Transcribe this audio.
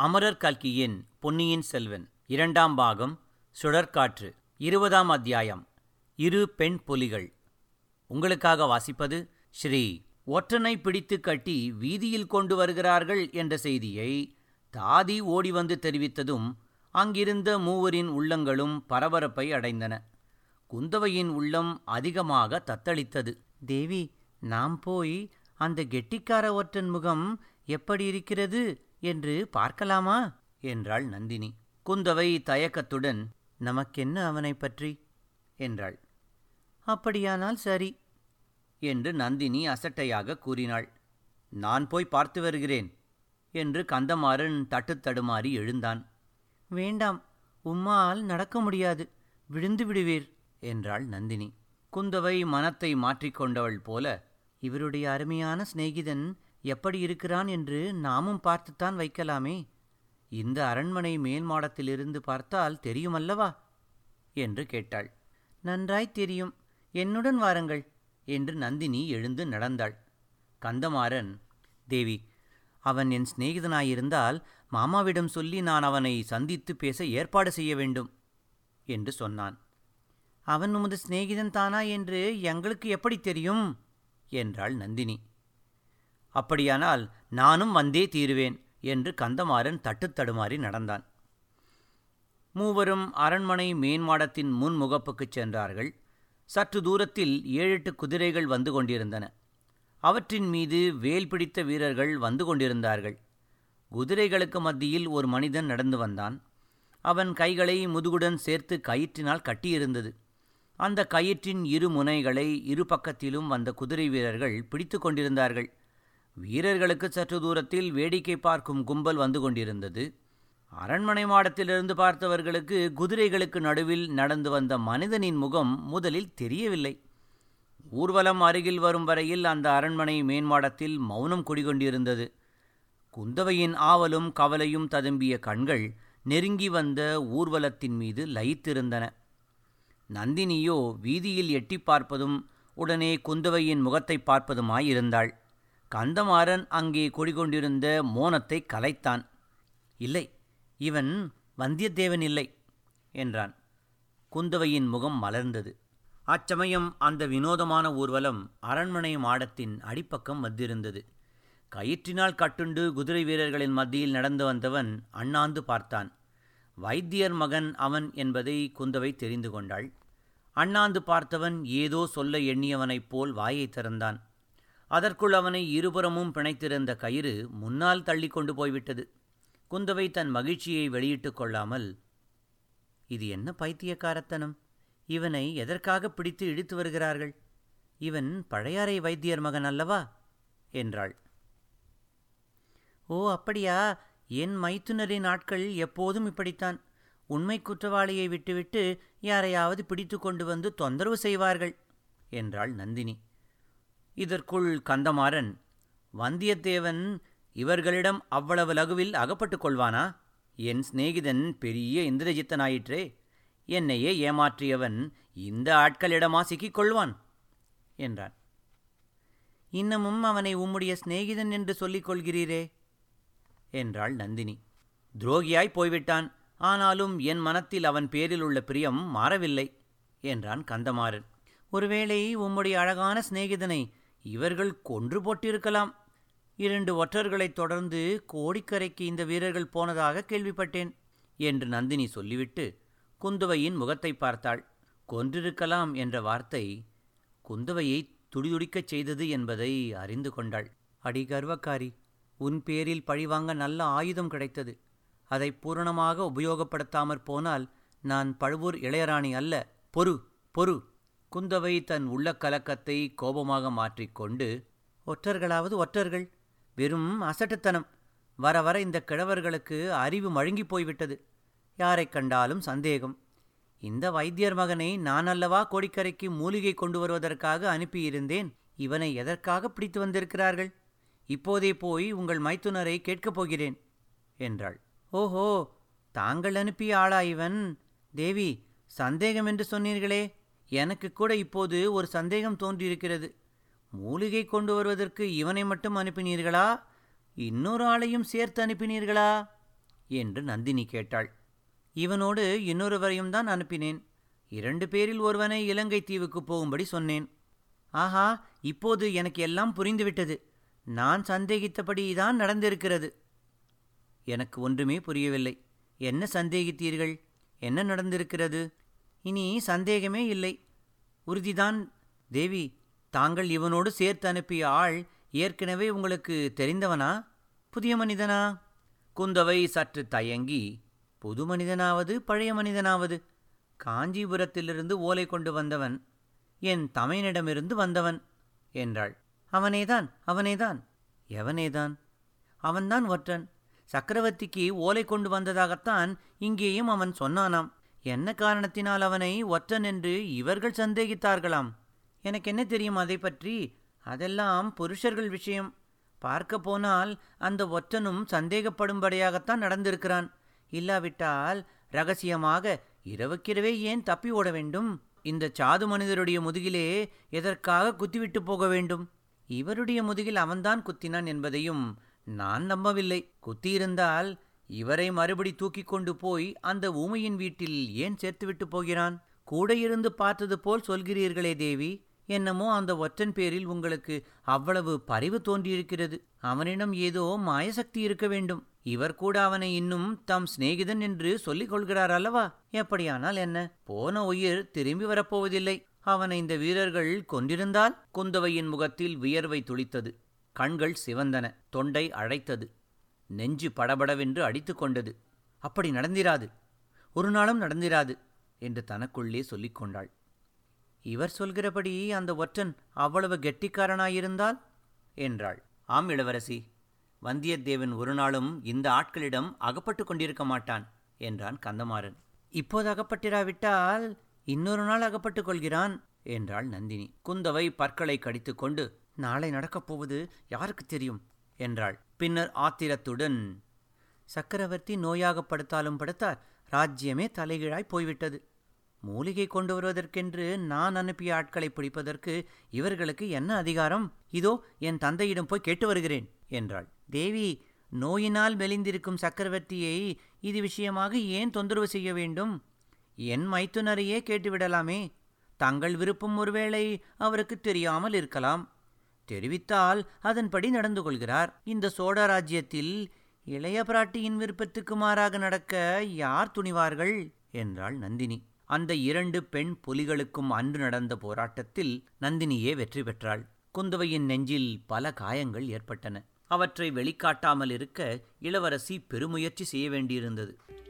அமரர் கல்கியின் பொன்னியின் செல்வன் இரண்டாம் பாகம் சுழற்காற்று இருபதாம் அத்தியாயம் இரு பெண் புலிகள் உங்களுக்காக வாசிப்பது ஸ்ரீ ஒற்றனை பிடித்து கட்டி வீதியில் கொண்டு வருகிறார்கள் என்ற செய்தியை தாதி ஓடி வந்து தெரிவித்ததும் அங்கிருந்த மூவரின் உள்ளங்களும் பரபரப்பை அடைந்தன குந்தவையின் உள்ளம் அதிகமாக தத்தளித்தது தேவி நாம் போய் அந்த கெட்டிக்கார ஒற்றன் முகம் எப்படி இருக்கிறது என்று பார்க்கலாமா என்றாள் நந்தினி குந்தவை தயக்கத்துடன் நமக்கென்ன அவனை பற்றி என்றாள் அப்படியானால் சரி என்று நந்தினி அசட்டையாக கூறினாள் நான் போய் பார்த்து வருகிறேன் என்று கந்தமாறன் தட்டு தடுமாறி எழுந்தான் வேண்டாம் உம்மால் நடக்க முடியாது விழுந்து விடுவீர் என்றாள் நந்தினி குந்தவை மனத்தை மாற்றிக்கொண்டவள் போல இவருடைய அருமையான சிநேகிதன் எப்படி இருக்கிறான் என்று நாமும் பார்த்துத்தான் வைக்கலாமே இந்த அரண்மனை மேல் மாடத்திலிருந்து பார்த்தால் தெரியுமல்லவா என்று கேட்டாள் நன்றாய் தெரியும் என்னுடன் வாருங்கள் என்று நந்தினி எழுந்து நடந்தாள் கந்தமாறன் தேவி அவன் என் சிநேகிதனாயிருந்தால் மாமாவிடம் சொல்லி நான் அவனை சந்தித்து பேச ஏற்பாடு செய்ய வேண்டும் என்று சொன்னான் அவன் உமது சிநேகிதன் தானா என்று எங்களுக்கு எப்படி தெரியும் என்றாள் நந்தினி அப்படியானால் நானும் வந்தே தீருவேன் என்று கந்தமாறன் தட்டுத் தடுமாறி நடந்தான் மூவரும் அரண்மனை மேன்மாடத்தின் முன் முகப்புக்குச் சென்றார்கள் சற்று தூரத்தில் ஏழெட்டு குதிரைகள் வந்து கொண்டிருந்தன அவற்றின் மீது வேல் பிடித்த வீரர்கள் வந்து கொண்டிருந்தார்கள் குதிரைகளுக்கு மத்தியில் ஒரு மனிதன் நடந்து வந்தான் அவன் கைகளை முதுகுடன் சேர்த்து கயிற்றினால் கட்டியிருந்தது அந்த கயிற்றின் இரு முனைகளை இரு பக்கத்திலும் வந்த குதிரை வீரர்கள் பிடித்து கொண்டிருந்தார்கள் வீரர்களுக்கு சற்று தூரத்தில் வேடிக்கை பார்க்கும் கும்பல் வந்து கொண்டிருந்தது அரண்மனை மாடத்திலிருந்து பார்த்தவர்களுக்கு குதிரைகளுக்கு நடுவில் நடந்து வந்த மனிதனின் முகம் முதலில் தெரியவில்லை ஊர்வலம் அருகில் வரும் வரையில் அந்த அரண்மனை மேன்மாடத்தில் மௌனம் குடிகொண்டிருந்தது குந்தவையின் ஆவலும் கவலையும் ததும்பிய கண்கள் நெருங்கி வந்த ஊர்வலத்தின் மீது லயித்திருந்தன நந்தினியோ வீதியில் எட்டி பார்ப்பதும் உடனே குந்தவையின் முகத்தை பார்ப்பதுமாயிருந்தாள் கந்தமாறன் அங்கே குடிகொண்டிருந்த மோனத்தை கலைத்தான் இல்லை இவன் வந்தியத்தேவன் இல்லை என்றான் குந்தவையின் முகம் மலர்ந்தது அச்சமயம் அந்த வினோதமான ஊர்வலம் அரண்மனை மாடத்தின் அடிப்பக்கம் வந்திருந்தது கயிற்றினால் கட்டுண்டு குதிரை வீரர்களின் மத்தியில் நடந்து வந்தவன் அண்ணாந்து பார்த்தான் வைத்தியர் மகன் அவன் என்பதை குந்தவை தெரிந்து கொண்டாள் அண்ணாந்து பார்த்தவன் ஏதோ சொல்ல எண்ணியவனைப் போல் வாயை திறந்தான் அதற்குள் அவனை இருபுறமும் பிணைத்திருந்த கயிறு முன்னால் தள்ளி கொண்டு போய்விட்டது குந்தவை தன் மகிழ்ச்சியை வெளியிட்டுக் கொள்ளாமல் இது என்ன பைத்தியக்காரத்தனம் இவனை எதற்காக பிடித்து இழுத்து வருகிறார்கள் இவன் பழையாறை வைத்தியர் மகன் அல்லவா என்றாள் ஓ அப்படியா என் மைத்துனரின் ஆட்கள் எப்போதும் இப்படித்தான் உண்மை குற்றவாளியை விட்டுவிட்டு யாரையாவது பிடித்து கொண்டு வந்து தொந்தரவு செய்வார்கள் என்றாள் நந்தினி இதற்குள் கந்தமாறன் வந்தியத்தேவன் இவர்களிடம் அவ்வளவு லகுவில் அகப்பட்டுக் கொள்வானா என் சிநேகிதன் பெரிய இந்திரஜித்தனாயிற்றே என்னையே ஏமாற்றியவன் இந்த ஆட்களிடமா சிக்கிக் கொள்வான் என்றான் இன்னமும் அவனை உம்முடைய சிநேகிதன் என்று சொல்லிக் கொள்கிறீரே என்றாள் நந்தினி துரோகியாய் போய்விட்டான் ஆனாலும் என் மனத்தில் அவன் பேரில் உள்ள பிரியம் மாறவில்லை என்றான் கந்தமாறன் ஒருவேளை உம்முடைய அழகான சிநேகிதனை இவர்கள் கொன்று போட்டிருக்கலாம் இரண்டு ஒற்றர்களைத் தொடர்ந்து கோடிக்கரைக்கு இந்த வீரர்கள் போனதாக கேள்விப்பட்டேன் என்று நந்தினி சொல்லிவிட்டு குந்தவையின் முகத்தை பார்த்தாள் கொன்றிருக்கலாம் என்ற வார்த்தை குந்தவையை துடிதுடிக்கச் செய்தது என்பதை அறிந்து கொண்டாள் அடி கர்வக்காரி உன் பேரில் பழிவாங்க நல்ல ஆயுதம் கிடைத்தது அதை பூரணமாக உபயோகப்படுத்தாமற் போனால் நான் பழுவூர் இளையராணி அல்ல பொறு பொறு குந்தவை தன் உள்ள கலக்கத்தை கோபமாக மாற்றிக்கொண்டு ஒற்றர்களாவது ஒற்றர்கள் வெறும் அசட்டுத்தனம் வர வர இந்த கிழவர்களுக்கு அறிவு மழுங்கி போய்விட்டது யாரைக் கண்டாலும் சந்தேகம் இந்த வைத்தியர் மகனை நான் அல்லவா கோடிக்கரைக்கு மூலிகை கொண்டு வருவதற்காக அனுப்பியிருந்தேன் இவனை எதற்காக பிடித்து வந்திருக்கிறார்கள் இப்போதே போய் உங்கள் மைத்துனரை கேட்கப் போகிறேன் என்றாள் ஓஹோ தாங்கள் அனுப்பிய ஆளா இவன் தேவி சந்தேகம் என்று சொன்னீர்களே எனக்கு கூட இப்போது ஒரு சந்தேகம் தோன்றியிருக்கிறது மூலிகை கொண்டு வருவதற்கு இவனை மட்டும் அனுப்பினீர்களா இன்னொரு ஆளையும் சேர்த்து அனுப்பினீர்களா என்று நந்தினி கேட்டாள் இவனோடு இன்னொருவரையும் தான் அனுப்பினேன் இரண்டு பேரில் ஒருவனை இலங்கை தீவுக்கு போகும்படி சொன்னேன் ஆஹா இப்போது எனக்கு எல்லாம் புரிந்துவிட்டது நான் சந்தேகித்தபடி தான் நடந்திருக்கிறது எனக்கு ஒன்றுமே புரியவில்லை என்ன சந்தேகித்தீர்கள் என்ன நடந்திருக்கிறது இனி சந்தேகமே இல்லை உறுதிதான் தேவி தாங்கள் இவனோடு சேர்த்து அனுப்பிய ஆள் ஏற்கனவே உங்களுக்கு தெரிந்தவனா புதிய மனிதனா குந்தவை சற்று தயங்கி புது மனிதனாவது பழைய மனிதனாவது காஞ்சிபுரத்திலிருந்து ஓலை கொண்டு வந்தவன் என் தமையனிடமிருந்து வந்தவன் என்றாள் அவனேதான் அவனேதான் எவனேதான் அவன்தான் ஒற்றன் சக்கரவர்த்திக்கு ஓலை கொண்டு வந்ததாகத்தான் இங்கேயும் அவன் சொன்னானாம் என்ன காரணத்தினால் அவனை ஒற்றன் என்று இவர்கள் சந்தேகித்தார்களாம் எனக்கு என்ன தெரியும் அதை பற்றி அதெல்லாம் புருஷர்கள் விஷயம் பார்க்க போனால் அந்த ஒற்றனும் சந்தேகப்படும்படியாகத்தான் நடந்திருக்கிறான் இல்லாவிட்டால் ரகசியமாக இரவுக்கிரவே ஏன் தப்பி ஓட வேண்டும் இந்த சாது மனிதருடைய முதுகிலே எதற்காக குத்திவிட்டு போக வேண்டும் இவருடைய முதுகில் அவன்தான் குத்தினான் என்பதையும் நான் நம்பவில்லை குத்தியிருந்தால் இவரை மறுபடி தூக்கிக் கொண்டு போய் அந்த ஊமையின் வீட்டில் ஏன் சேர்த்துவிட்டு போகிறான் கூட இருந்து பார்த்தது போல் சொல்கிறீர்களே தேவி என்னமோ அந்த ஒற்றன் பேரில் உங்களுக்கு அவ்வளவு பரிவு தோன்றியிருக்கிறது அவனிடம் ஏதோ மாயசக்தி இருக்க வேண்டும் இவர் கூட அவனை இன்னும் தம் சிநேகிதன் என்று சொல்லிக் கொள்கிறார் அல்லவா எப்படியானால் என்ன போன உயிர் திரும்பி வரப்போவதில்லை அவனை இந்த வீரர்கள் கொண்டிருந்தால் குந்தவையின் முகத்தில் வியர்வை துளித்தது கண்கள் சிவந்தன தொண்டை அழைத்தது நெஞ்சு படபடவென்று அடித்து கொண்டது அப்படி நடந்திராது ஒரு நாளும் நடந்திராது என்று தனக்குள்ளே சொல்லிக் கொண்டாள் இவர் சொல்கிறபடி அந்த ஒற்றன் அவ்வளவு கெட்டிக்காரனாயிருந்தால் என்றாள் ஆம் இளவரசி வந்தியத்தேவன் ஒரு நாளும் இந்த ஆட்களிடம் அகப்பட்டு கொண்டிருக்க மாட்டான் என்றான் கந்தமாறன் இப்போது அகப்பட்டிராவிட்டால் இன்னொரு நாள் அகப்பட்டுக் கொள்கிறான் என்றாள் நந்தினி குந்தவை பற்களை கடித்துக்கொண்டு நாளை நடக்கப் போவது யாருக்கு தெரியும் என்றாள் பின்னர் ஆத்திரத்துடன் சக்கரவர்த்தி நோயாக படுத்தாலும் படுத்தார் ராஜ்யமே தலைகீழாய் போய்விட்டது மூலிகை கொண்டு வருவதற்கென்று நான் அனுப்பிய ஆட்களை பிடிப்பதற்கு இவர்களுக்கு என்ன அதிகாரம் இதோ என் தந்தையிடம் போய் கேட்டு வருகிறேன் என்றாள் தேவி நோயினால் மெலிந்திருக்கும் சக்கரவர்த்தியை இது விஷயமாக ஏன் தொந்தரவு செய்ய வேண்டும் என் மைத்துனரையே கேட்டுவிடலாமே தங்கள் விருப்பம் ஒருவேளை அவருக்கு தெரியாமல் இருக்கலாம் தெரிவித்தால் அதன்படி நடந்து கொள்கிறார் இந்த சோழ ராஜ்யத்தில் இளைய பிராட்டியின் விருப்பத்துக்கு மாறாக நடக்க யார் துணிவார்கள் என்றாள் நந்தினி அந்த இரண்டு பெண் புலிகளுக்கும் அன்று நடந்த போராட்டத்தில் நந்தினியே வெற்றி பெற்றாள் குந்தவையின் நெஞ்சில் பல காயங்கள் ஏற்பட்டன அவற்றை வெளிக்காட்டாமல் இருக்க இளவரசி பெருமுயற்சி செய்ய வேண்டியிருந்தது